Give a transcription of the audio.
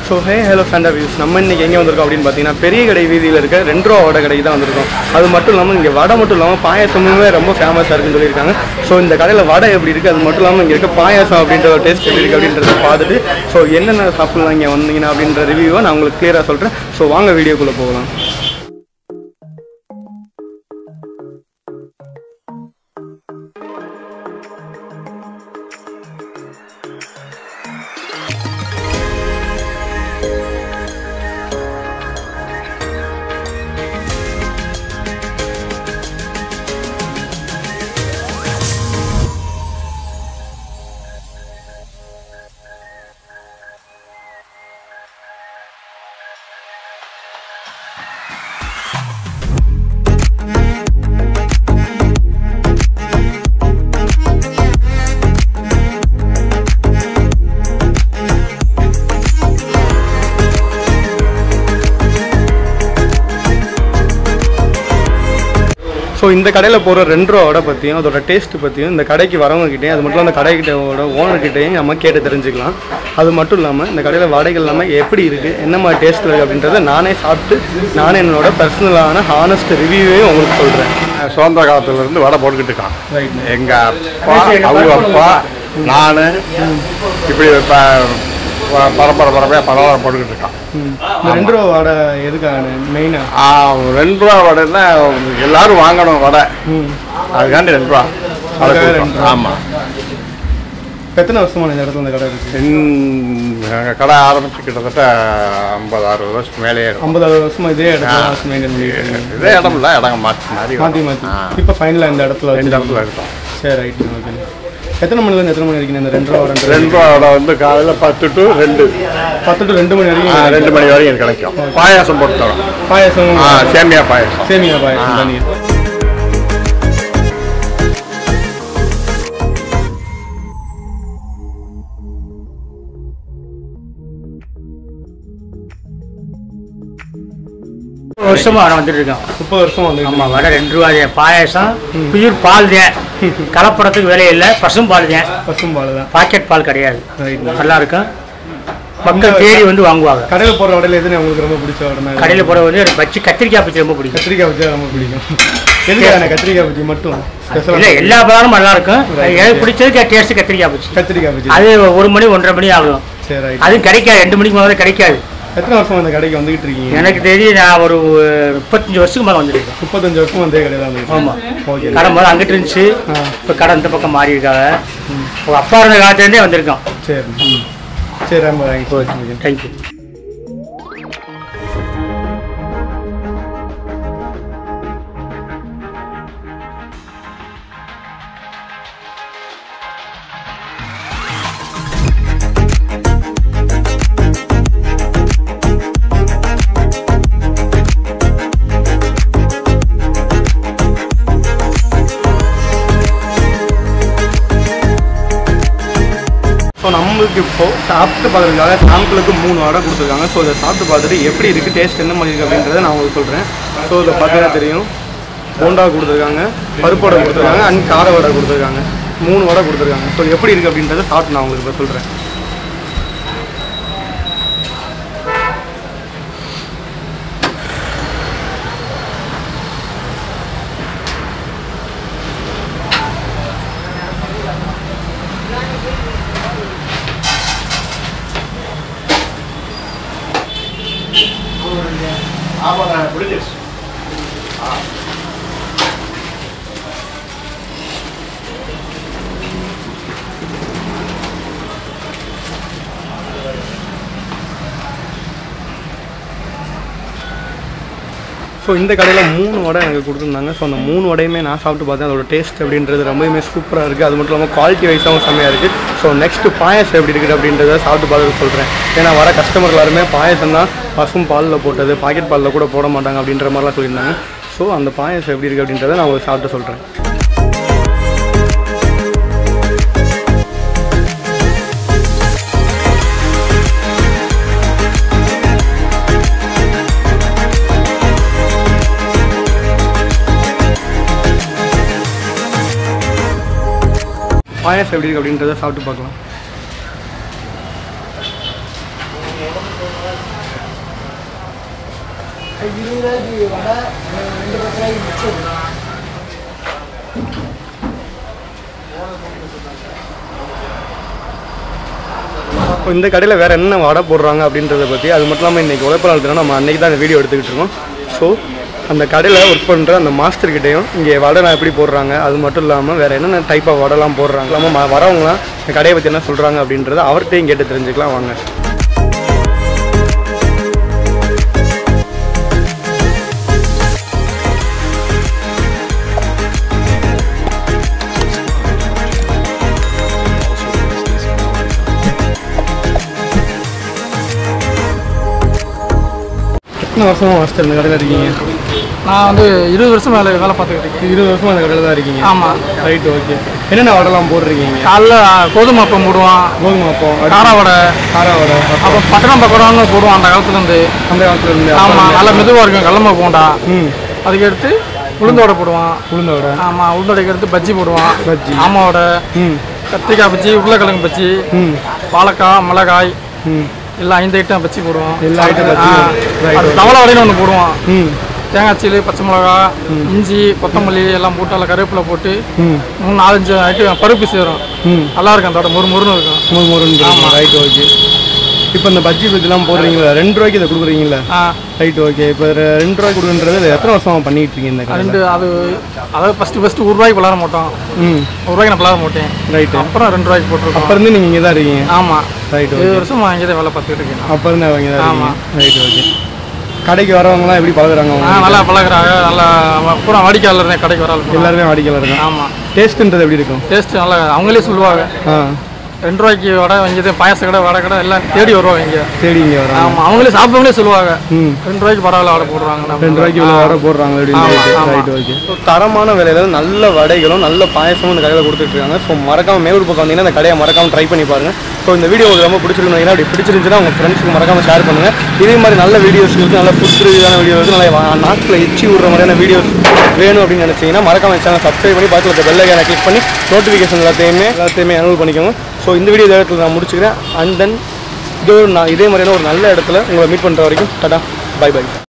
So hey hello Fanta views நம்ம இன்னைக்கு எங்கே வந்திருக்கோம் அப்படின்னு பார்த்தீங்கன்னா பெரிய கடை வீதியில் இருக்க ரெண்டு ரூபா வடை கடைக்கு தான் வந்திருக்கோம் அது மட்டும் இல்லாமல் இங்கே வடை மட்டும் இல்லாமல் பாயாசமுமே ரொம்ப ஃபேமஸாக இருக்குன்னு சொல்லியிருக்காங்க ஸோ இந்த கடையில் வடை எப்படி இருக்குது அது மட்டும் இல்லாமல் இங்கே இருக்க பாயாசம் அப்படின்ற ஒரு டேஸ்ட் எப்படி இருக்குது அப்படின்றத பார்த்துட்டு ஸோ என்னென்ன சாப்பிடலாம் இங்கே வந்தீங்கன்னா அப்படின்ற ரிவ்யூவை நான் உங்களுக்கு கிளியராக சொல்கிறேன் ஸோ வாங்க வீடியோக்குள்ளே போகலாம் ஸோ இந்த கடையில் போகிற ரெண்டு ரூபா வடை பற்றியும் அதோட டேஸ்ட் பற்றியும் இந்த கடைக்கு வரவங்ககிட்டையும் அது மட்டும் இல்லாமல் அந்த கடைக்கிட்டோட ஓனர்கிட்டையும் நம்ம கேட்டு தெரிஞ்சுக்கலாம் அது மட்டும் இல்லாமல் இந்த கடையில் வடைகள் எல்லாமே எப்படி இருக்குது என்ன மாதிரி டேஸ்ட் இருக்குது அப்படின்றத நானே சாப்பிட்டு நானே என்னோட பர்சனலான ஹானஸ்ட் ரிவ்யூவையும் உங்களுக்கு சொல்கிறேன் சுதந்திர காலத்துல இருந்து வடை போட்டுக்கிட்டு இருக்கான் ரைட் எங்க அப்பா அவங்க அப்பா நான் இப்படி ப- ப- பரம்பரை பரம்பரையாக பரவாயில்ல போட்டுக்கிட்டு இருக்கான் இந்த ரெண்டு ரூபா வடை எதுக்கான மெயினாக ஆ, ரெண்டு ரூபா வடைன்னா எல்லாரும் வாங்கணும் வடை ம் அதுக்காண்டி ரெண்டு ரூபா வடை அதுக்காக கொடுத்தோம். ரெண்டு ரூபா. ஆமா எத்தனை வருஷமான இந்த இடத்துல இந்த கடை இருக்குது எங்கள் கடை ஆரம்பிச்சு கிட்டத்தட்ட ஐம்பது அறுபது வருஷம் மேலேயே இருக்கும் ஐம்பதாவது வருஷமா இதே இடத்துல மெயின்டைன் பண்ணிட்டு இருக்கீங்க. இதே இடம் இல்லை இடம் மாற்றி மாதிரி மாற்றி மாற்றி இப்போ ஃபைனலாக இந்த இடத்துல ரெண்டு வச்சிருக்கீங்க. இடத்துல இருக்கோம் சரி ரைட் ஓகே எத்தனை மணிலேருந்து எத்தனை மணி வரைக்கும் இந்த ரெண்டு ரூபா ரெண்டு ரூபா ரெண்டு ரூபா வடை வந்து காலையில் பத்து டு ரெண்டு பத்து டு ரெண்டு மணி ஆ, வரைக்கும் ரெண்டு மணி வரைக்கும் கிடைக்கும் பாயாசம் போட்டு தரோம் பாயாசம் ஆ சேமியா பாயாசம் சேமியா பாயாசம் தண்ணி வருஷமா நான் வந்துட்டு இருக்கோம் முப்பது வருஷம் வந்து ஆமா வடை ரெண்டு ரூபா தான். பாயாசம் பியூர் பால் தான் கலப்படத்துக்கு விலை இல்லை பசும் பால் தான் பசும் பால் தான் பாக்கெட் பால் கிடையாது ரைட் நல்லா இருக்கும் மக்கள் தேடி வந்து வாங்குவாங்க கடையில் போடுற வடையில எதுன்னு உங்களுக்கு ரொம்ப பிடிச்ச வடை கடையில் போட வந்து எனக்கு பச்சி கத்திரிக்காய் பச்சி ரொம்ப பிடிக்கும் கத்திரிக்காய் பச்சி ரொம்ப பிடிக்கும் எதுக்கான கத்திரிக்காய் பச்சி மட்டும் இல்லை ஸ்பெஷலாக எல்லா பழமும் நல்லா இருக்கும் எனக்கு பிடிச்சது டேஸ்ட் கத்திரிக்காய் பச்சி கத்திரிக்காய் பச்சி அது ஒரு மணி ஒன்றரை மணி ஆகும் சரி ரைட் அதுவும் கிடைக்காது ரெண்டு மணிக்கு முதல்ல கிடைக்காது எத்தனை வருஷம் அந்த கடைக்கு வந்துகிட்டு இருக்கீங்க எனக்கு தெரிஞ்சு நான் ஒரு முப்பத்தஞ்சு வருஷத்துக்கு மேலே வந்துருக்கேன் முப்பத்தஞ்சு வருஷம் வந்தே கடையில் வந்துட்டு ஆமா ஓகே கடை முதல்ல அங்கிட்டு இருந்துச்சு ஆ. இப்போ கடை இந்த பக்கம் மாறி இருக்காங்க உங்க அப்பா இருந்த காலத்துலேருந்தே வந்திருக்கோம் சரி ம். சரி ரொம்ப தேங்க்ஸ் ஓகே தேங்க்யூ ஸோ நம்மளுக்கு இப்போ சாப்பிட்டு பார்க்கறதுக்காக சாம்பிளுக்கு மூணு வடை கொடுத்துருக்காங்க ஸோ இதை சாப்பிட்டு பார்த்துட்டு எப்படி இருக்குது டேஸ்ட் என்ன மாதிரி இருக்குது அப்படின்றத நான் உங்களுக்கு சொல்கிறேன் ஸோ இதை பார்த்தீங்கன்னா தெரியும் போண்டா கொடுத்துருக்காங்க பருப்பு வடை கொடுத்துருக்காங்க அண்ட் கார வடை கொடுத்துருக்காங்க மூணு வடை கொடுத்துருக்காங்க ஸோ எப்படி இருக்குது அப்படின்றத சாப்பிட்டு நான் உங்களுக்கு இப்போ சொல்கிறேன் ஸோ இந்த கடையில் மூணு வடை எனக்கு கொடுத்துருந்தாங்க ஸோ அந்த மூணு வடையுமே நான் சாப்பிட்டு பார்த்தேன் அதோட டேஸ்ட் அப்படின்றது ரொம்பவுமே சூப்பராக இருக்குது அது மட்டும் இல்லாமல் குவாலிட்டி வைஸாகவும் செம்மையாக இருக்குது ஸோ நெக்ஸ்ட் பாயாசம் எப்படி இருக்குது அப்படின்றத சாப்பிட்டு பார்த்துட்டு சொல்கிறேன் ஏன்னா வர கஸ்டமர் எல்லாருமே பாயாசம் தான் பசும் பாலில் போட்டது பாக்கெட் பாலில் கூட போட மாட்டாங்க அப்படின்ற மாதிரிலாம் சொல்லியிருந்தாங்க ஸோ அந்த பாயாசம் எப்படி இருக்குது அப்படின்றத நான் உங்களுக்கு சாப்பிட்டு சொல்கிறேன் பாயாசம் எப்படி இருக்கு அப்படின்றத சாப்பிட்டு பார்க்கலாம் இப்போ இந்த கடையில் வேறு என்ன வடை போடுறாங்க அப்படின்றத பற்றி அது மட்டும் இல்லாமல் இன்றைக்கி உழைப்பாளர் தினம் நம்ம அன்றைக்கி தான் இந்த வீடியோ எடுத்துக்கிட்டு இருக்கோம் ஸோ அந்த கடையில் ஒர்க் பண்ணுற அந்த மாஸ்டர்கிட்டையும் இங்கே வடைலாம் எப்படி போடுறாங்க அது மட்டும் இல்லாமல் வேறு என்னென்ன டைப் ஆஃப் வடைலாம் போடுறாங்க இல்லாமல் ம- வரவங்களாம் இந்த கடையை பற்றி என்ன சொல்கிறாங்க அப்படின்றத அவர்கிட்டையும் கேட்டு தெரிஞ்சுக்கலாம் வாங்க எத்தனை வருஷமாக மாஸ்டர் இந்த கடையில் இருக்கீங்க நான் வந்து இருபது வருஷம் மேலே வேலை பார்த்துக்கிட்டு இருக்கேன் இருபது வருஷமாக இந்த கடையில் தான் இருக்கீங்க ஆமாம் ரைட் ஓகே என்னென்ன வடைலாம் போடுறீங்க காலைல கோதுமை அப்பம் போடுவான் கோதுமை அப்பம் கார வடை காரா வடை அப்புறம் பட்டணம் பக்கோடான்னு போடுவான் அந்த காலத்துலேருந்து அந்த காலத்துல இருந்து ஆமாம் நல்லா மெதுவாக இருக்கும் கடலமா போண்டா ம் அதுக்கு எடுத்து உளுந்த வடை போடுவான் உளுந்த வடை ஆமாம் உளுந்த வடைக்கு எடுத்து பஜ்ஜி போடுவான் பஜ்ஜி. ஆமா வடை ம் கத்திரிக்காய் பஜ்ஜி உருளைக்கிழங்கு பஜ்ஜி ம் வாழைக்காய் மிளகாய் ம் எல்லாம் ஐந்து ஐட்டம் பஜ்ஜி போடுவோம் எல்லா item பஜ்ஜி. ஆ, Right, அது தவளை வடைன்னு ஒன்று போடுவான் ம் தேங்காய் சீலு பச்சை மிளகா இஞ்சி கொத்தமல்லி எல்லாம் போட்டு அதில் கருவேப்பிலை போட்டு ம் மூணு நாலஞ்சு ஐட்டம் பருப்பு சேரும் ம் நல்லா இருக்கும் அந்த வடை மொறு மொறுன்னு இருக்கும் மூணு மூணு ரைட் ஓகே இப்போ இந்த பஜ்ஜி பஜ்ஜிலாம் போடுறீங்களா ரெண்டு ரூபாய்க்கு இதை கொடுக்குறீங்களா ஆ ரைட் ஓகே இப்போ ரெ- ரெண்டு ரூபாய்க்கு கொடுக்குன்றது இது எத்தனை வருஷமா பண்ணிட்டு இருக்கீங்க இந்த கடையில் ரெண்டு அது அதாவது ஃபஸ்ட்டு ஃபஸ்ட்டு ஒரு ரூபாய்க்கு விளாட மாட்டோம் ம் ஒரு ரூபாய்க்கு நான் விளாட மாட்டேன் ரைட்டு அப்புறம் ரெண்டு ரூபாய்க்கு போட்டிருக்கோம் அப்போ இருந்து நீங்கள் இங்கே தான் இருக்கீங்க ஆமாம் ரைட் ஏழு ஓகே வருஷம் இங்கே தான் வேலை பார்த்துக்கிட்டு இருக்கேன் அப்போ இருந்து அவங்க தான் ஆமா. இருக்கீங்க ரைட் ஓகே கடைக்கு வரவங்கலாம் எப்படி பழகுறாங்க ஆ அவங்க நல்லா பழகுறாங்க நல்லா வ- பூரா வாடிக்கையாளர் இருந்தேன் கடைக்கு வர ஆள் எல்லாருமே வாடிக்கையில் இருக்காங்க ஆமாம் டேஸ்ட்டுன்றது எப்படி இருக்கும் டேஸ்ட் நல்லா அவங்களே சொல்லுவாங்க ஆ ரெண்டு ரூபாய்க்கு வடை வாங்கியது பாயாச கடை வடை கடை எல்லாம் தேடி வருவாங்க இங்கே தேடி இங்கே வராங்க ஆமாம் அவங்களே சாப்பிட்டவங்களே சொல்லுவாங்க ம் ரெண்டு ரூபாய்க்கு பரவாயில்ல வடை போடுறாங்க நம்ம. ரெண்டு ரூபாய்க்கு இவ்வளோ வடை போடுறாங்க ஆமா, அப்படின்னு ஆமா. ரைட் ஓகே தரமான விலையில நல்ல வடைகளும் நல்ல பாயசமும் இந்த கடையில் கொடுத்துட்டு இருக்காங்க ஸோ மறக்காம மேலூர் பக்கம் வந்தீங்கன்னா இந்த கடையை மறக்காம ட்ரை பண்ணி பாருங்க ஸோ இந்த வீடியோ உங்களுக்கு ரொம்ப பிடிச்சிருந்தீங்கன்னா அப்படி பிடிச்சிருந்துச்சுன்னா உங்கள் ஃப்ரெண்ட்ஸுக்கு மறக்காம ஷேர் பண்ணுங்க இதே மாதிரி நல்ல வீடியோஸ் இருக்கு நல்ல ஃபுட் ரிவ்யூவான வீடியோ இருக்கு நல்ல வா- நாக்கில் எச்சி விடுற மாதிரியான வீடியோஸ் வேணும் அப்படின்னு நினைச்சீங்கன்னா மறக்காம சேனல் சப்ஸ்கிரைப் பண்ணி பக்கத்தில் இருக்க பெல் ஐக்கானை கிளிக் பண்ணி நோட்டிஃபிகேஷன் எல்லாத்தையுமே எல்லாத்தையுமே எனபிள் பண்ணிக்கோங்க ஸோ இந்த வீடியோ இடத்துல நான் முடிச்சுக்கிறேன் அண்ட் தென் இது ஒரு நான் இதே மாதிரியான ஒரு நல்ல இடத்துல உங்களை மீட் பண்ணுற வரைக்கும் டாடா பை பை